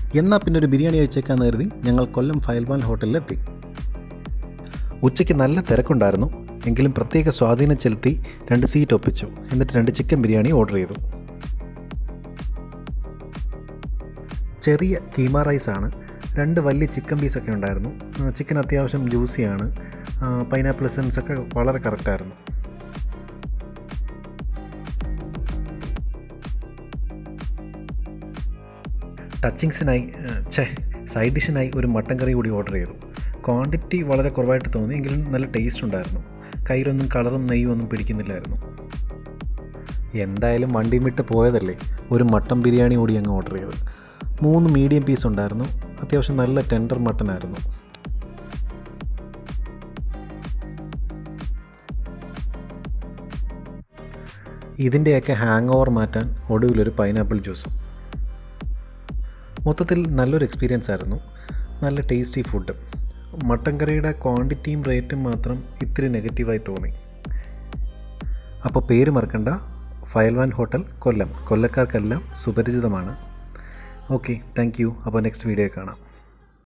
എന്നാൽ പിന്നെ ഒരു ബിരിയാണി കഴിച്ചേക്കാന്ന് കരുതി ഞങ്ങൾ കൊല്ലം ഫയൽവാൻ ഹോട്ടലിലെത്തി ഉച്ചയ്ക്ക് നല്ല തിരക്കുണ്ടായിരുന്നു എങ്കിലും പ്രത്യേക സ്വാധീനം ചെലുത്തി രണ്ട് സീറ്റ് ഒപ്പിച്ചു എന്നിട്ട് രണ്ട് ചിക്കൻ ബിരിയാണി ഓർഡർ ചെയ്തു ചെറിയ കീമ റൈസാണ് രണ്ട് വലിയ ചിക്കൻ പീസൊക്കെ ഉണ്ടായിരുന്നു ആ, ചിക്കൻ അത്യാവശ്യം ജ്യൂസിയാണ് പൈനാപ്പിൾ എസൻസ് ഒക്കെ വളരെ കറക്റ്റായിരുന്നു ടച്ചിങ്സിനായി ഛേ സൈഡ് ഡിഷിനായി ഒരു മട്ടൻ കറി കൂടി ഓർഡർ ചെയ്തു ക്വാണ്ടിറ്റി വളരെ കുറവായിട്ട് തോന്നി എങ്കിലും നല്ല ടേസ്റ്റ് ഉണ്ടായിരുന്നു കയ്യിലൊന്നും കളറും നെയ്യും ഒന്നും പിടിക്കുന്നില്ലായിരുന്നു എന്തായാലും വണ്ടിയും വിട്ട് പോയതല്ലേ ഒരു മട്ടൻ ബിരിയാണി കൂടി അങ്ങ് ഓർഡർ ചെയ്തു മൂന്ന് മീഡിയം പീസ് ഉണ്ടായിരുന്നു അത്യാവശ്യം നല്ല ടെൻഡർ മട്ടൻ ആയിരുന്നു ഇതിൻ്റെയൊക്കെ ഹാങ് ഓവർ മാറ്റാൻ ഒടുവിലൊരു പൈനാപ്പിൾ ജ്യൂസും മൊത്തത്തിൽ നല്ലൊരു എക്സ്പീരിയൻസ് ആയിരുന്നു നല്ല ടേസ്റ്റി ഫുഡ് മട്ടൻ കറിയുടെ ക്വാണ്ടിറ്റിയും റേറ്റും മാത്രം ഇത്തിരി നെഗറ്റീവായി തോന്നി അപ്പോൾ പേര് മറക്കണ്ട ഫയൽവാൻ ഹോട്ടൽ കൊല്ലം കൊല്ലക്കാർക്കെല്ലാം സുപരിചിതമാണ് ഓക്കെ താങ്ക് യു അപ്പോൾ നെക്സ്റ്റ് വീഡിയോ കാണാം